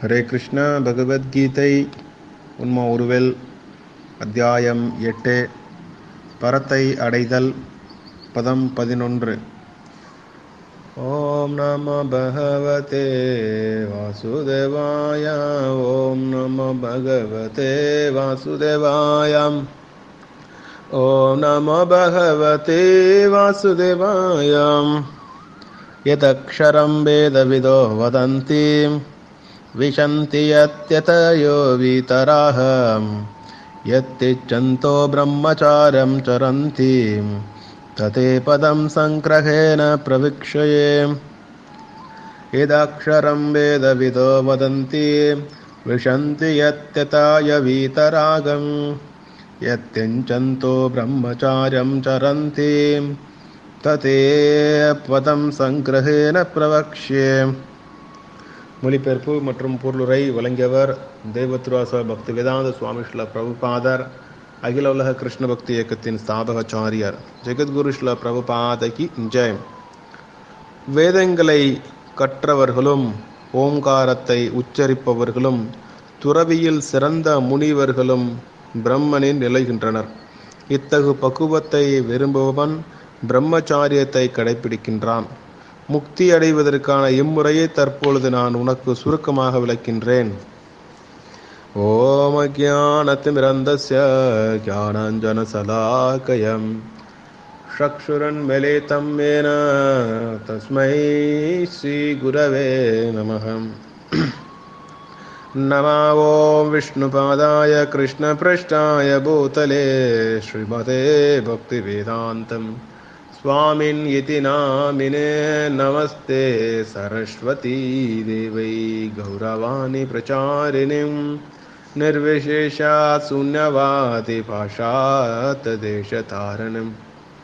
ஹரே கிருஷ்ணா பகவத்கீதை உண்ம உருவல் அத்தியாயம் எட்டு பரத்தை அடைதல் பதம் பதினொன்று ஓம் நம பகவதே வாசுதேவாய ஓம் நம பகவதே வாசுதேவாயம் ஓம் நம பகவதே வாசுதேவாயம் यदक्षरं वेदविदो वदन्ति विशन्ति यत्यतयो वितराः यत्तिच्छन्तो ब्रह्मचार्यं चरन्ति तते पदं सङ्ग्रहेण प्रवीक्षये यदक्षरं वेदविदो वदन्ति विशन्ति यत्यताय वीतरागं यत्तिञ्चन्तो ब्रह्मचार्यं चरन्ति ததே பதம் சங்கிரகேன பிரவக்ஷே மொழிபெயர்ப்பு மற்றும் பொருளுரை வழங்கியவர் தேவத்ராச பக்தி வேதாந்த சுவாமி ஸ்ல பிரபுபாதர் அகில உலக கிருஷ்ண பக்தி இயக்கத்தின் ஸ்தாபகாச்சாரியர் ஜெகத்குரு ஸ்ல பிரபுபாதகி ஜெயம் வேதங்களை கற்றவர்களும் ஓங்காரத்தை உச்சரிப்பவர்களும் துறவியில் சிறந்த முனிவர்களும் பிரம்மனின் நிலைகின்றனர் இத்தகு பக்குவத்தை விரும்புபவன் பிரம்மச்சாரியத்தை கடைபிடிக்கின்றான் முக்தி அடைவதற்கான இம்முறையை தற்பொழுது நான் உனக்கு சுருக்கமாக விளக்கின்றேன் ஓம் அஜானத்திமிரந்தஸ்ய ஜானாஞ்சன சலாக்கயம் चक्षुरन्मिलितं येन तस्मै श्रीगुरवे नमः नमा ॐ विष्णुपादाय कृष्णपृष्ठाय भूतले श्रीमते भक्तिवेदान्तम् स्वामिन् इति नामिने नमस्ते सरस्वती देवै गौरवाणि प्रचारिणीं निर्विशेषा शून्यवादिभाषातदेशतारणम्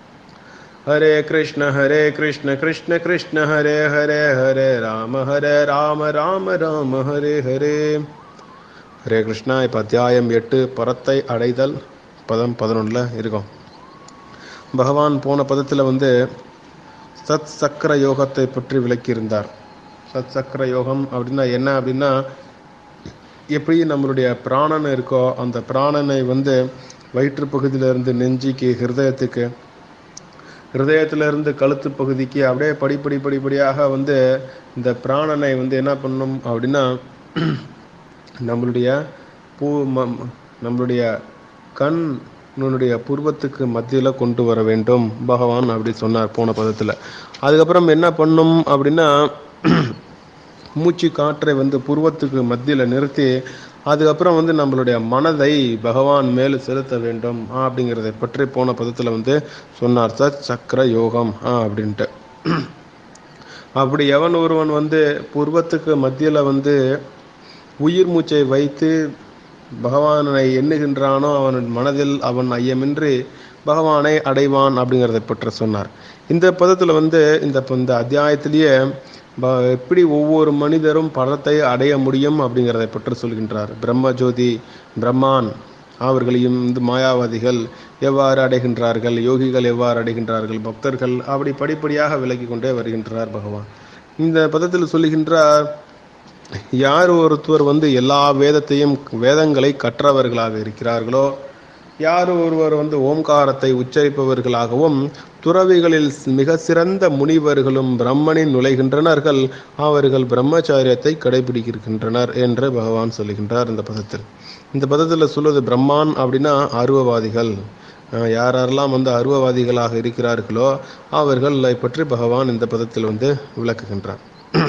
हरे कृष्ण हरे कृष्ण कृष्ण कृष्ण हरे हरे हरे राम हरे राम राम ராம ஹரே ஹரே ஹரே கிருஷ்ணா இப்போ அத்தியாயம் எட்டு பரத்தை அடைதல் பதம் பதினொன்றில் இருக்கும் பகவான் போன பதத்தில் வந்து சத் சக்கர யோகத்தை பற்றி விளக்கியிருந்தார் சத் சக்கர யோகம் அப்படின்னா என்ன அப்படின்னா எப்படி நம்மளுடைய பிராணன் இருக்கோ அந்த பிராணனை வந்து வயிற்று பகுதியிலிருந்து நெஞ்சிக்கு ஹிருதயத்துக்கு ஹிருதயத்திலிருந்து கழுத்து பகுதிக்கு அப்படியே படிப்படி படிப்படியாக வந்து இந்த பிராணனை வந்து என்ன பண்ணும் அப்படின்னா நம்மளுடைய பூ நம்மளுடைய கண் உன்னுடைய புருவத்துக்கு மத்தியில் கொண்டு வர வேண்டும் பகவான் அப்படி சொன்னார் போன பதத்தில் அதுக்கப்புறம் என்ன பண்ணும் அப்படின்னா மூச்சு காற்றை வந்து புருவத்துக்கு மத்தியில் நிறுத்தி அதுக்கப்புறம் வந்து நம்மளுடைய மனதை பகவான் மேல் செலுத்த வேண்டும் அப்படிங்கிறத பற்றி போன பதத்தில் வந்து சொன்னார் சார் சக்கர யோகம் அப்படின்ட்டு அப்படி எவன் ஒருவன் வந்து புருவத்துக்கு மத்தியில் வந்து உயிர் மூச்சை வைத்து பகவானை எண்ணுகின்றானோ அவன் மனதில் அவன் ஐயமின்றி பகவானை அடைவான் அப்படிங்கிறத பற்றி சொன்னார் இந்த பதத்தில் வந்து இந்த இந்த அத்தியாயத்திலேயே எப்படி ஒவ்வொரு மனிதரும் படத்தை அடைய முடியும் அப்படிங்கிறதை பற்றி சொல்கின்றார் பிரம்ம ஜோதி பிரம்மான் அவர்களையும் இந்த மாயாவாதிகள் எவ்வாறு அடைகின்றார்கள் யோகிகள் எவ்வாறு அடைகின்றார்கள் பக்தர்கள் அப்படி படிப்படியாக விலகி கொண்டே வருகின்றார் பகவான் இந்த பதத்தில் சொல்லுகின்றார் யார் ஒருத்தர் வந்து எல்லா வேதத்தையும் வேதங்களை கற்றவர்களாக இருக்கிறார்களோ யார் ஒருவர் வந்து ஓம்காரத்தை உச்சரிப்பவர்களாகவும் துறவிகளில் மிக சிறந்த முனிவர்களும் பிரம்மனின் நுழைகின்றனர்கள் அவர்கள் பிரம்மச்சாரியத்தை கடைபிடிக்கின்றனர் என்று பகவான் சொல்லுகின்றார் இந்த பதத்தில் இந்த பதத்தில் சொல்வது பிரம்மான் அப்படின்னா அருவவாதிகள் யாரெல்லாம் வந்து அருவவாதிகளாக இருக்கிறார்களோ அவர்களை பற்றி பகவான் இந்த பதத்தில் வந்து விளக்குகின்றார்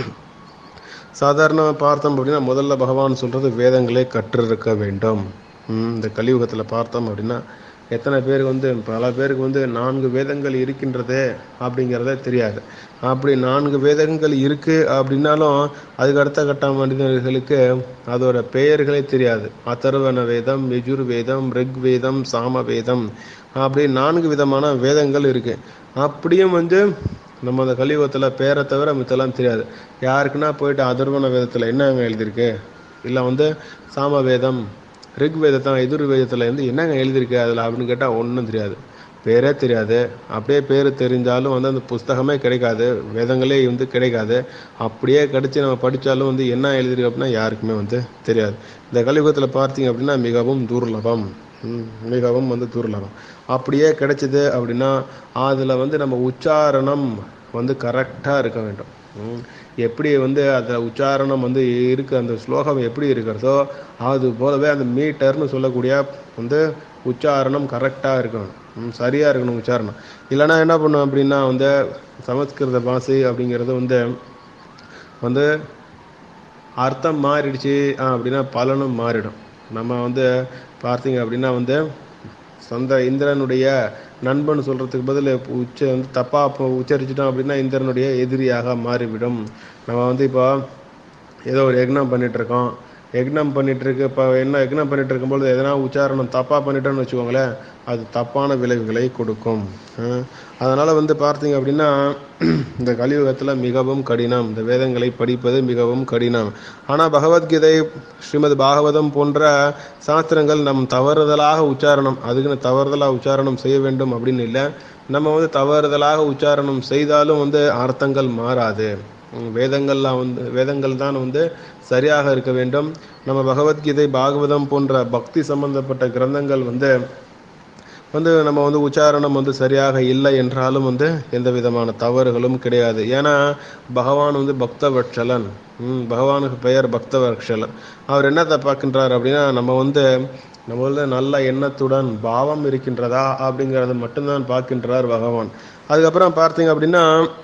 சாதாரண பார்த்தோம் அப்படின்னா முதல்ல பகவான் சொல்றது வேதங்களை கற்றிருக்க வேண்டும் இந்த கலியுகத்தில் பார்த்தோம் அப்படின்னா எத்தனை பேருக்கு வந்து பல பேருக்கு வந்து நான்கு வேதங்கள் இருக்கின்றதே அப்படிங்கிறதே தெரியாது அப்படி நான்கு வேதங்கள் இருக்கு அப்படின்னாலும் அதுக்கு அடுத்த கட்ட மனிதர்களுக்கு அதோட பெயர்களே தெரியாது அதர்வன வேதம் யஜுர் வேதம் ரிக் வேதம் சாம வேதம் அப்படி நான்கு விதமான வேதங்கள் இருக்கு அப்படியும் வந்து நம்ம அந்த கலியுகத்தில் பேரை தவிர மித்தெல்லாம் தெரியாது யாருக்குன்னா போயிட்டு அதர்வன வேதத்தில் என்னங்க எழுதியிருக்கு இல்லை வந்து சாம வேதம் ரிக் வேதத்தான் எதிர் வேதத்தில் வந்து என்னங்க எழுதியிருக்கு அதில் அப்படின்னு கேட்டால் ஒன்றும் தெரியாது பேரே தெரியாது அப்படியே பேர் தெரிஞ்சாலும் வந்து அந்த புஸ்தகமே கிடைக்காது வேதங்களே வந்து கிடைக்காது அப்படியே கிடச்சி நம்ம படித்தாலும் வந்து என்ன எழுதிருக்கு அப்படின்னா யாருக்குமே வந்து தெரியாது இந்த கலியுகத்தில் பார்த்தீங்க அப்படின்னா மிகவும் துர்லபம் ம், மிகவும் வந்து துர்லபம் அப்படியே கிடைச்சிது அப்படின்னா அதில் வந்து நம்ம உச்சாரணம் வந்து கரெக்டாக இருக்க வேண்டும் ம், எப்படி வந்து அதில் உச்சாரணம் வந்து இருக்கு அந்த ஸ்லோகம் எப்படி இருக்கிறதோ அது போலவே அந்த மீட்டர்னு சொல்லக்கூடிய வந்து உச்சாரணம் கரெக்டாக இருக்கணும் ம், சரியா இருக்கணும் உச்சாரணம் இல்லைன்னா என்ன பண்ணும் அப்படின்னா வந்து சமஸ்கிருத பாஷை அப்படிங்கிறது வந்து வந்து அர்த்தம் மாறிடுச்சு ஆ, அப்படின்னா பலனும் மாறிடும் நம்ம வந்து பார்த்தீங்க அப்படின்னா வந்து சொந்த இந்திரனுடைய நண்பன் சொல்றதுக்கு பதில் உச்ச வந்து தப்பா இப்போ உச்சரிச்சிட்டோம் அப்படின்னா இந்திரனுடைய எதிரியாக மாறிவிடும் நம்ம வந்து இப்போ ஏதோ ஒரு யக்னம் பண்ணிட்டு இருக்கோம் யக்னம் பண்ணிட்டு இருக்கு இப்போ என்ன யக்னம் பண்ணிட்டு இருக்கும்போது எதனா உச்சாரணம் தப்பா பண்ணிட்டோம்னு வச்சுக்கோங்களேன் அது தப்பான விளைவுகளை கொடுக்கும் அஹ் அதனால வந்து பார்த்தீங்க அப்படின்னா இந்த கலியுகத்துல மிகவும் கடினம் இந்த வேதங்களை படிப்பது மிகவும் கடினம் ஆனா பகவத்கீதை ஸ்ரீமத் பாகவதம் போன்ற சாஸ்திரங்கள் நம் தவறுதலாக உச்சாரணம் அதுக்குன்னு தவறுதலாக உச்சாரணம் செய்ய வேண்டும் அப்படின்னு இல்லை நம்ம வந்து தவறுதலாக உச்சாரணம் செய்தாலும் வந்து அர்த்தங்கள் மாறாது உம் வேதங்கள்லாம் வந்து வேதங்கள் தான் வந்து சரியாக இருக்க வேண்டும் நம்ம பகவத்கீதை பாகவதம் போன்ற பக்தி சம்பந்தப்பட்ட கிரந்தங்கள் வந்து வந்து நம்ம வந்து உச்சாரணம் வந்து சரியாக இல்லை என்றாலும் வந்து எந்த விதமான தவறுகளும் கிடையாது ஏன்னா பகவான் வந்து பக்தவட்சலன் ம், பகவானுக்கு பெயர் பக்தவட்சலன் அவர் என்னத்தை பார்க்கின்றார் அப்படின்னா நம்ம வந்து நம்ம வந்து நல்ல எண்ணத்துடன் பாவம் இருக்கின்றதா அப்படிங்கிறத மட்டும்தான் பார்க்கின்றார் பகவான் அதுக்கப்புறம் பார்த்தீங்க அப்படின்னா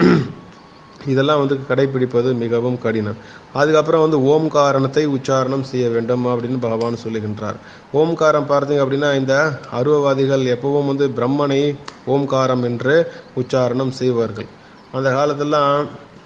இதெல்லாம் வந்து கடைபிடிப்பது மிகவும் கடினம் அதுக்கப்புறம் வந்து ஓம்காரணத்தை உச்சாரணம் செய்ய வேண்டும் அப்படின்னு பகவான் சொல்லுகின்றார் ஓம்காரம் பார்த்தீங்க அப்படின்னா இந்த அருவவாதிகள் எப்பவும் வந்து பிரம்மனை ஓம்காரம் என்று உச்சாரணம் செய்வார்கள் அந்த காலத்தெல்லாம்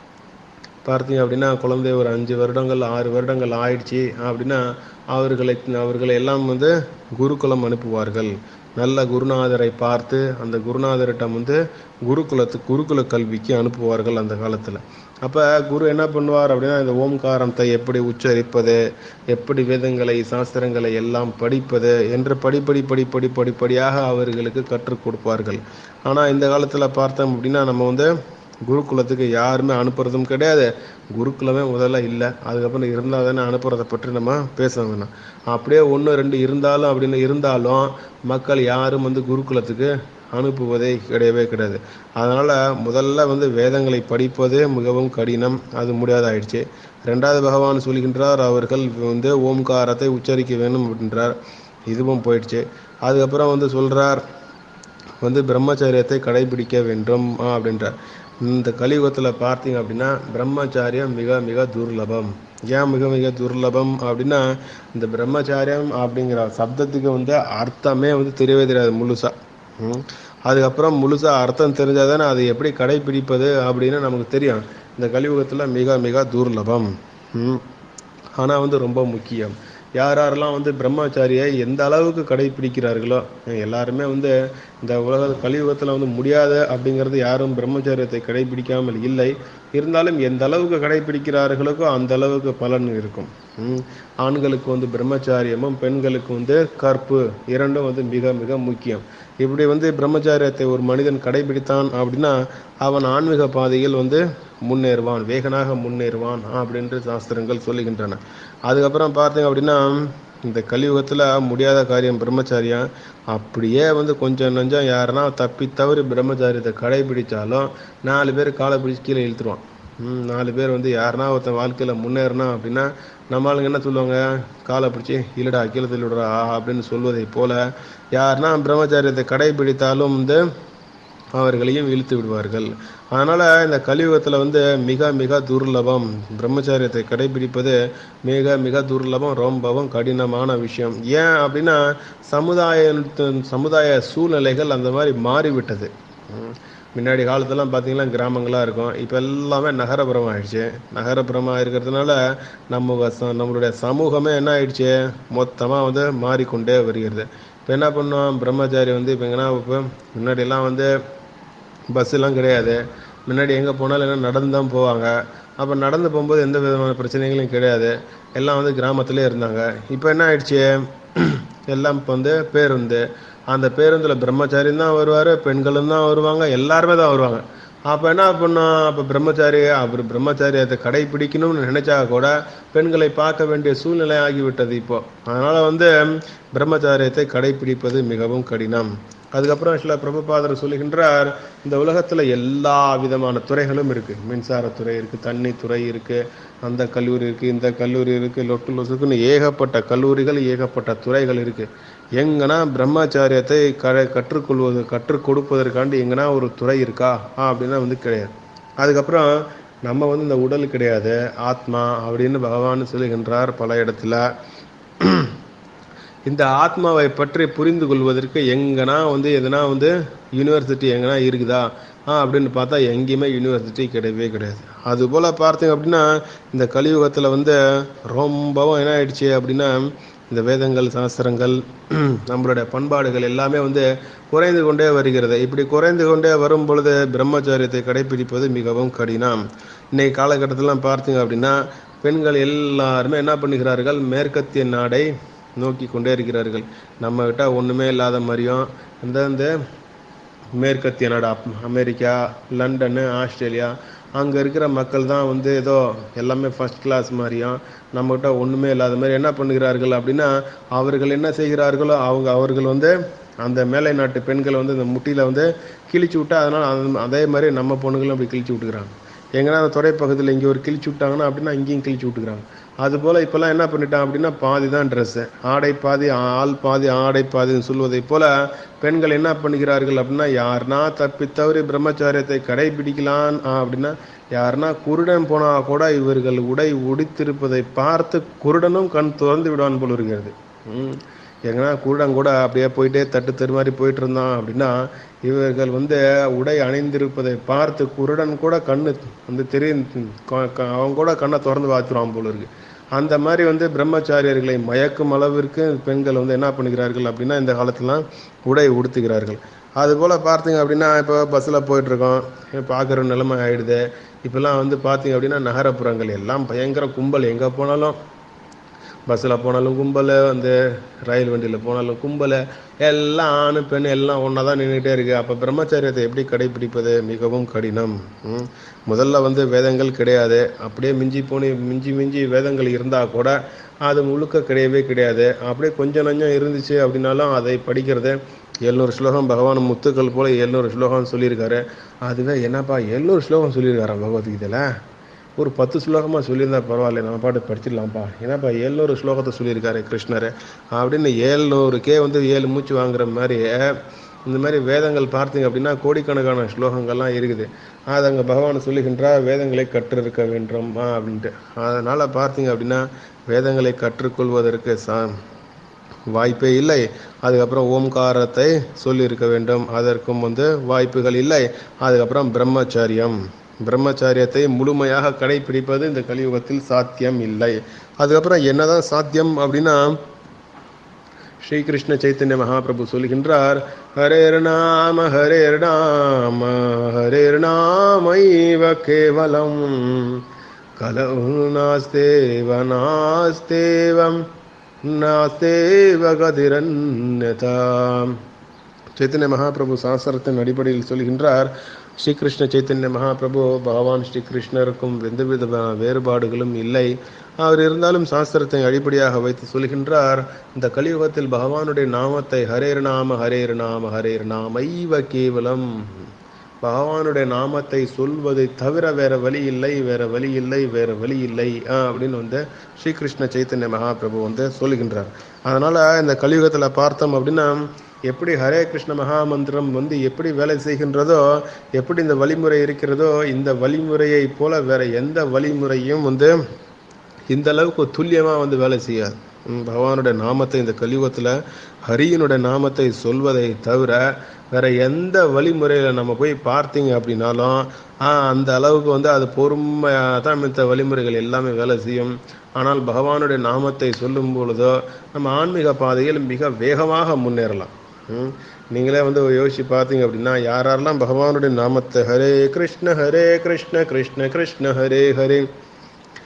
பார்த்தீங்க அப்படின்னா குழந்தை ஒரு அஞ்சு வருடங்கள் ஆறு வருடங்கள் ஆயிடுச்சு அப்படின்னா அவர்களை அவர்களை எல்லாம் வந்து குருகுலம் அனுப்புவார்கள் நல்ல குருநாதரை பார்த்து அந்த குருநாதரிடம் வந்து குருகுலத்து குருகுல கல்விக்கு அனுப்புவார்கள் அந்த காலத்தில் அப்போ குரு என்ன பண்ணுவார் அப்படின்னா இந்த ஓம்காரத்தை எப்படி உச்சரிப்பது எப்படி வேதங்களை சாஸ்திரங்களை எல்லாம் படிப்பது என்று படிப்படி படிப்படி படிப்படியாக அவர்களுக்கு கற்றுக் கொடுப்பார்கள் ஆனால் இந்த காலத்தில் பார்த்தோம் அப்படின்னா நம்ம வந்து குருகுலத்துக்கு யாருமே அனுப்புறதும் கிடையாது குருகுலமே முதல்ல இல்லை அதுக்கப்புறம் இருந்தால் தானே அனுப்புறதை பற்றி நம்ம பேச வேணாம் அப்படியே ஒன்று ரெண்டு இருந்தாலும் அப்படின்னு இருந்தாலும் மக்கள் யாரும் வந்து குருகுலத்துக்கு அனுப்புவதே கிடையவே கிடையாது அதனால் முதல்ல வந்து வேதங்களை படிப்பதே மிகவும் கடினம் அது முடியாதாயிடுச்சு ரெண்டாவது பகவான் சொல்கின்றார் அவர்கள் வந்து ஓம்காரத்தை உச்சரிக்க வேணும் அப்படின்றார் இதுவும் போயிடுச்சு அதுக்கப்புறம் வந்து சொல்றார் வந்து பிரம்மச்சரியத்தை கடைபிடிக்க வேண்டும் ஆ, அப்படின்றார் இந்த கலியுகத்தில் பார்த்தீங்க அப்படின்னா பிரம்மச்சாரியம் மிக மிக துர்லபம் ஏன் மிக மிக துர்லபம் அப்படின்னா இந்த பிரம்மச்சாரியம் அப்படிங்கிற சப்தத்துக்கு வந்து அர்த்தமே வந்து தெரியவே தெரியாது முழுசா ம். அதுக்கப்புறம் முழுசா அர்த்தம் தெரிஞ்சாதானே அதை எப்படி கடைபிடிப்பது அப்படின்னு நமக்கு தெரியும் இந்த கலியுகத்தில் மிக மிக துர்லபம் ம். ஆனா வந்து ரொம்ப முக்கியம் யார் யாரெல்லாம் வந்து பிரம்மச்சாரியை எந்த அளவுக்கு கடைபிடிக்கிறார்களோ எல்லாருமே வந்து இந்த உலக கலியுகத்தில் வந்து முடியாது அப்படிங்கிறது யாரும் பிரம்மச்சாரியத்தை கடைபிடிக்காமல் இல்லை இருந்தாலும் எந்த அளவுக்கு கடைபிடிக்கிறார்களுக்கோ அந்த அளவுக்கு பலன் இருக்கும் ம். ஆண்களுக்கு வந்து பிரம்மச்சாரியமும் பெண்களுக்கு வந்து கற்பு இரண்டும் வந்து மிக மிக முக்கியம் இப்படி வந்து பிரம்மச்சாரியத்தை ஒரு மனிதன் கடைபிடித்தான் அப்படின்னா அவன் ஆன்மீக பாதையில் வந்து முன்னேறுவான் வேகனாக முன்னேறுவான் அப்படின்று சாஸ்திரங்கள் சொல்லுகின்றன அதுக்கப்புறம் பார்த்தீங்க அப்படின்னா இந்த கலியுகத்தில் முடியாத காரியம் பிரம்மச்சாரியம் அப்படியே வந்து கொஞ்சம் நஞ்சம் யாருன்னா தப்பி தவறி பிரம்மச்சாரியத்தை கடைபிடிச்சாலும் நாலு பேர் காலை பிடிச்சி கீழே இழுத்துருவான் ம், நாலு பேர் வந்து யாருன்னா ஒருத்தன் வாழ்க்கையில் முன்னேறினா அப்படின்னா நம்ம ஆளுங்க என்ன சொல்லுவாங்க காலை பிடிச்சி இல்லடா கீழே தள்ளிவிடுறா அப்படின்னு சொல்வதை போல யாருன்னா பிரம்மச்சாரியத்தை கடைபிடித்தாலும் வந்து அவர்களையும் இழுத்து விடுவார்கள் அதனால இந்த கலியுகத்துல வந்து மிக மிக துர்லபம் பிரம்மச்சாரியத்தை கடைபிடிப்பது மிக மிக துர்லபம் ரொம்பவும் கடினமான விஷயம் ஏன் அப்படின்னா சமுதாய சமுதாய சூழ்நிலைகள் அந்த மாதிரி மாறிவிட்டது ம். முன்னாடி காலத்துலாம் பார்த்தீங்கன்னா கிராமங்களாக இருக்கும் இப்போ எல்லாமே நகரப்புறம் ஆயிடுச்சு நகரப்புறமாக இருக்கிறதுனால நம்ம வச- நம்மளுடைய சமூகமே என்ன ஆயிடுச்சு மொத்தமாக வந்து மாறிக்கொண்டே வருகிறது இப்போ என்ன பண்ணோம் பிரம்மச்சாரி வந்து இப்போ எங்கன்னா இப்போ முன்னாடியெல்லாம் வந்து பஸ் எல்லாம் கிடையாது முன்னாடி எங்கே போனாலும் எல்லாம் நடந்து தான் போவாங்க அப்போ நடந்து போகும்போது எந்த விதமான பிரச்சனைகளும் கிடையாது எல்லாம் வந்து கிராமத்திலே இருந்தாங்க இப்போ என்ன ஆயிடுச்சு எல்லாம் இப்போ வந்து பேருந்து அந்த பேருந்தில் பிரம்மச்சாரியும் தான் வருவார் பெண்களும் தான் வருவாங்க எல்லாருமே தான் வருவாங்க அப்போ என்ன பண்ணோம் அப்போ பிரம்மச்சாரி அவர் பிரம்மச்சாரியத்தை கடைபிடிக்கணும்னு நினைச்சா கூட பெண்களை பார்க்க வேண்டிய சூழ்நிலை ஆகிவிட்டது இப்போ அதனால வந்து பிரம்மச்சாரியத்தை கடைபிடிப்பது மிகவும் கடினம் அதுக்கப்புறம் சில பிரபுபாதர் சொல்லுகின்றார் இந்த உலகத்துல எல்லா விதமான துறைகளும் இருக்கு மின்சாரத்துறை இருக்கு தண்ணி துறை இருக்கு அந்த கல்லூரி இருக்கு இந்த கல்லூரி இருக்கு லொட்டு லொசுக்குன்னு ஏகப்பட்ட கல்லூரிகள் ஏகப்பட்ட துறைகள் இருக்கு எங்கன்னா பிரம்மச்சாரியத்தை க கற்றுக்கொள்வது கற்றுக் கொடுப்பதற்காண்டி எங்கன்னா ஒரு துறை இருக்கா ஆ அப்படின்னா வந்து கிடையாது அதுக்கப்புறம் நம்ம வந்து இந்த உடல் கிடையாது ஆத்மா அப்படின்னு பகவான் சொல்லுகின்றார் பல இடத்துல இந்த ஆத்மாவை பற்றி புரிந்து கொள்வதற்கு எங்கன்னா வந்து எதனா வந்து யூனிவர்சிட்டி எங்கன்னா இருக்குதா ஆ அப்படின்னு பார்த்தா எங்கேயுமே யூனிவர்சிட்டி கிடையவே கிடையாது அதுபோல் பார்த்தீங்க அப்படின்னா இந்த கலியுகத்தில் வந்து ரொம்பவும் என்ன ஆயிடுச்சு அப்படின்னா இந்த வேதங்கள் சாஸ்திரங்கள் நம்மளுடைய பண்பாடுகள் எல்லாமே வந்து குறைந்து கொண்டே வருகிறது இப்படி குறைந்து கொண்டே வரும் பொழுது பிரம்மச்சாரியத்தை கடைபிடிப்பது மிகவும் கடினம் இன்னைக்கு காலகட்டத்திலாம் பார்த்தீங்க அப்படின்னா பெண்கள் எல்லாருமே என்ன பண்ணுகிறார்கள் மேற்கத்திய நாடை நோக்கி கொண்டே இருக்கிறார்கள் நம்ம கிட்ட ஒன்றுமே இல்லாத மாதிரியும் இந்த இந்த மேற்கத்திய நாடு அப்- அமெரிக்கா லண்டனு ஆஸ்திரேலியா அங்கே இருக்கிற மக்கள் தான் வந்து ஏதோ எல்லாமே ஃபர்ஸ்ட் கிளாஸ் மாதிரியும் நம்மகிட்ட ஒன்றுமே இல்லாத மாதிரி என்ன பண்ணுகிறார்கள் அப்படின்னா அவர்கள் என்ன செய்கிறார்களோ அவங்க அவர்கள் வந்து அந்த மேலை நாட்டு பெண்களை வந்து இந்த முட்டியில் வந்து கிழிச்சு விட்டா அதனால் அந்த- அதே மாதிரி நம்ம பொண்ணுங்களும் அப்படி கிழிச்சு விட்டுக்கிறாங்க எங்கன்னா அந்த தொடைப்பக்கத்தில் இங்கே ஒரு கிழிச்சு விட்டாங்கன்னா அப்படின்னா இங்கேயும் கிழிச்சு விட்டுக்கிறாங்க அதுபோல் இப்போல்லாம் என்ன பண்ணிட்டான் அப்படின்னா பாதி தான் ட்ரெஸ்ஸு ஆடை பாதி ஆள் பாதி ஆடை பாதின்னு சொல்வதைப் போல பெண்கள் என்ன பண்ணுகிறார்கள் அப்படின்னா யாருனா தப்பி தவறி பிரம்மச்சாரியத்தை கடைபிடிக்கலாம் ஆ, அப்படின்னா யாருனா குருடன் போனா கூட இவர்கள் உடை உடித்திருப்பதை பார்த்து குருடனும் கண் திறந்து விடுவான் போல் இருக்கிறது ம். எங்கன்னா குருடன் கூட அப்படியே போயிட்டே தட்டு தெரு மாதிரி போயிட்டு இருந்தான் அப்படின்னா இவர்கள் வந்து உடை அணிந்திருப்பதை பார்த்து குருடன் கூட கண்ணு வந்து தெரியும் க- க- அவன் கூட கண்ணை திறந்து பார்த்துருவான் போல இருக்கு அந்த மாதிரி வந்து பிரம்மச்சாரியர்களை மயக்கும் அளவிற்கு பெண்கள் வந்து என்ன பண்ணுகிறார்கள் அப்படின்னா இந்த காலத்துலாம் உடை உடுத்துகிறார்கள் அதுபோல் பார்த்தீங்க அப்படின்னா இப்போ பஸ்ஸில் போயிட்டுருக்கோம் பார்க்குற நிலைமை ஆயிடுது இப்போல்லாம் வந்து பார்த்தீங்க அப்படின்னா நகரப்புறங்கள் எல்லாம் பயங்கர கும்பல் எங்கே போனாலும் பஸ்ஸில் போனாலும் கும்பல் வந்து ரயில் வண்டியில் போனாலும் கும்பல் எல்லாம் ஆணு பெண் எல்லாம் ஒன்றா தான் நின்றுட்டே இருக்கு அப்போ பிரம்மச்சரியத்தை எப்படி கடைபிடிப்பது மிகவும் கடினம் ம். முதல்ல வந்து வேதங்கள் கிடையாது அப்படியே மிஞ்சி போனி மிஞ்சி மிஞ்சி வேதங்கள் இருந்தால் கூட அது முழுக்க கிடையவே கிடையாது அப்படியே கொஞ்சம் நஞ்சம் இருந்துச்சு அப்படின்னாலும் அதை படிக்கிறது எழுநூறு ஸ்லோகம் பகவான் முத்துக்கள் போல எழுநூறு ஸ்லோகம் சொல்லியிருக்காரு அதுவே என்னப்பா எழுநூறு ஸ்லோகம் சொல்லியிருக்காரா பகவத்கீதையில் ஒரு பத்து ஸ்லோகமாக சொல்லியிருந்தா பரவாயில்ல நம்ம பாட்டு படிச்சிடலாம்ப்பா ஏன்னாப்பா ஏழ்நூறு ஸ்லோகத்தை சொல்லியிருக்காரு கிருஷ்ணர் அப்படின்னு ஏழ்நூறுக்கே வந்து ஏழு மூச்சு வாங்குற மாதிரி இந்த மாதிரி வேதங்கள் பார்த்தீங்க அப்படின்னா கோடிக்கணக்கான ஸ்லோகங்கள்லாம் இருக்குது அது அங்கே பகவான் சொல்லுகின்றார் வேதங்களை கற்றிருக்க வேண்டும் ஆ, அப்படின்ட்டு அதனால் பார்த்தீங்க அப்படின்னா வேதங்களை கற்றுக்கொள்வதற்கு சா வாய்ப்பே இல்லை அதுக்கப்புறம் ஓம்காரத்தை சொல்லியிருக்க வேண்டும் அதற்கும் வந்து வாய்ப்புகள் இல்லை அதுக்கப்புறம் பிரம்மச்சரியம் பிரம்மச்சாரியத்தை முழுமையாக கடைபிடிப்பது இந்த கலியுகத்தில் சாத்தியம் இல்லை அதுக்கப்புறம் என்னதான் சாத்தியம் அப்படின்னா ஸ்ரீகிருஷ்ண சைத்தன்ய மகாபிரபு சொல்கின்றார் ஹரேர் நாம ஹரேர் நாம ஹரேர் நாமைவ கேவலம் கலவு நாஸ்தேவ நாஸ்தேவம் நாஸ்தேவ கதிரன்யதா சைத்தன்ய மகாபிரபு சாஸ்திரத்தின் அடிப்படையில் சொல்கின்றார் ஸ்ரீகிருஷ்ண சைத்தன்ய மகாபிரபு பகவான் ஸ்ரீகிருஷ்ணருக்கும் எந்தவித வேறுபாடுகளும் இல்லை அவர் இருந்தாலும் சாஸ்திரத்தை அடிப்படையாக வைத்து சொல்கின்றார் இந்த கலியுகத்தில் பகவானுடைய நாமத்தை ஹரேர் நாம ஹரேர் நாம ஹரேர் நாமைவ கேவலம் பகவானுடைய நாமத்தை சொல்வதை தவிர வேற வழி இல்லை வேற வழி இல்லை வேற வழி இல்லை ஆ, அப்படின்னு வந்து ஸ்ரீகிருஷ்ண சைத்தன்ய மகாபிரபு வந்து சொல்லுகின்றார் அதனால இந்த கலியுகத்தில் பார்த்தோம் அப்படின்னா எப்படி ஹரே கிருஷ்ண மகாமந்திரம் வந்து எப்படி வேலை செய்கின்றதோ எப்படி இந்த வழிமுறை இருக்கிறதோ இந்த வழிமுறையை போல வேற எந்த வழிமுறையும் வந்து இந்த அளவுக்கு துல்லியமாக வந்து வேலை செய்யாது ம், பகவானுடைய நாமத்தை இந்த கலியுகத்தில் ஹரியினுடைய நாமத்தை சொல்வதை தவிர வேற எந்த வழிமுறையில் நம்ம போய் பார்த்தீங்க அப்படின்னாலும் ஆ, அந்த அளவுக்கு வந்து அது பொறுமையாக தான் மித்த வழிமுறைகள் எல்லாமே வேலை செய்யும் ஆனால் பகவானுடைய நாமத்தை சொல்லும் பொழுதோ நம்ம ஆன்மீக பாதையில் மிக வேகமாக முன்னேறலாம் ம். நீங்களே வந்து யோசிச்சு பார்த்தீங்க அப்படின்னா யாரெல்லாம் பகவானுடைய நாமத்தை ஹரே கிருஷ்ண ஹரே கிருஷ்ண கிருஷ்ண கிருஷ்ண ஹரே ஹரே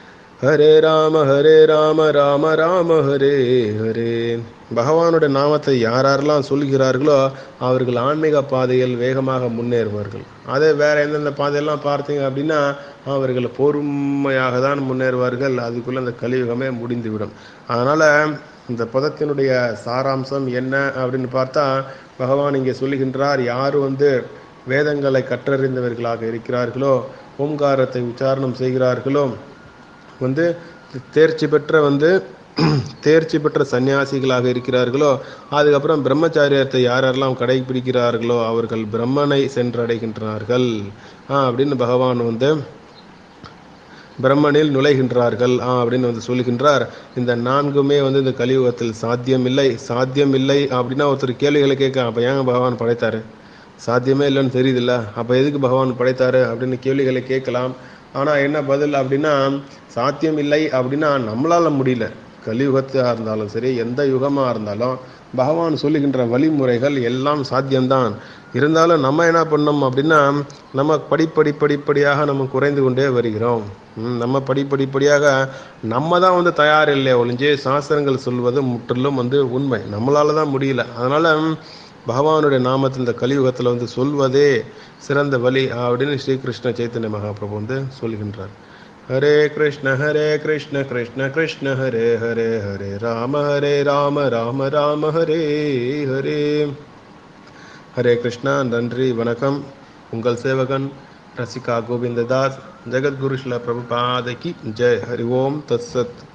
ஹரே ராம ஹரே ராம ராம ராம ஹரே ஹரே பகவானுடைய நாமத்தை யார் யாரெல்லாம் சொல்கிறார்களோ அவர்கள் ஆன்மீக பாதையில் வேகமாக முன்னேறுவார்கள் அதே வேற எந்தெந்த பாதையெல்லாம் பார்த்தீங்க அப்படின்னா அவர்கள் பொறுமையாக தான் முன்னேறுவார்கள் அதுக்குள்ள அந்த கலியுகமே முடிந்துவிடும் அதனால இந்த பதத்தினுடைய சாராம்சம் என்ன அப்படின்னு பார்த்தா பகவான் இங்கே சொல்லுகின்றார் யார் வந்து வேதங்களை கற்றறிந்தவர்களாக இருக்கிறார்களோ ஓம்காரத்தை உச்சாரணம் செய்கிறார்களோ வந்து தேர்ச்சி பெற்ற வந்து தேர்ச்சி பெற்ற சன்னியாசிகளாக இருக்கிறார்களோ அதுக்கப்புறம் பிரம்மச்சாரியத்தை யாரெல்லாம் கடைபிடிக்கிறார்களோ அவர்கள் பிரம்மனை சென்றடைகின்றார்கள் ஆ அப்படின்னு பகவான் வந்து பிரம்மனில் நுழைகின்றார்கள் ஆ அப்படின்னு வந்து சொல்லுகின்றார் இந்த நான்குமே வந்து இந்த கலியுகத்தில் சாத்தியம் இல்லை சாத்தியம் இல்லை அப்படின்னா ஒருத்தர் கேள்விகளை கேட்க அப்போ ஏங்க பகவான் படைத்தாரு சாத்தியமே இல்லைன்னு தெரியுதுல்ல அப்போ எதுக்கு பகவான் படைத்தாரு அப்படின்னு கேள்விகளை கேட்கலாம் ஆனால் என்ன பதில் அப்படின்னா சாத்தியம் இல்லை அப்படின்னா நம்மளால முடியல கலியுகத்தாக இருந்தாலும் சரி எந்த யுகமாக இருந்தாலும் பகவான் சொல்லுகின்ற வழிமுறைகள் எல்லாம் சாத்தியம்தான் இருந்தாலும் நம்ம என்ன பண்ணோம் அப்படின்னா நம்ம படிப்படி படிப்படியாக நம்ம குறைந்து கொண்டே வருகிறோம் ம், நம்ம படிப்படிப்படியாக நம்ம தான் வந்து தயார் இல்லையா ஒழிஞ்சு சாஸ்திரங்கள் சொல்வது முற்றிலும் வந்து உண்மை நம்மளால தான் முடியல அதனால பகவானுடைய நாமத்தை இந்த கலியுகத்தில் வந்து சொல்வதே சிறந்த வழி அப்படின்னு ஸ்ரீகிருஷ்ண சைத்தன்ய மகாபிரபு வந்து சொல்கின்றார் ஹரே கிருஷ்ண ஹரே கிருஷ்ண கிருஷ்ண கிருஷ்ண ஹரே ஹரே ஹரே ராம ஹரே ராம ராம ராம ஹரே ஹரே ஹரே கிருஷ்ணா நன்றி வணக்கம் உங்கள் சேவகன் ரசிகா கோவிந்ததாஸ் ஜெகத்குரு ஸ்ல பிரபுபாதைக்கு ஜெய் ஹரி ஓம் தத்சத்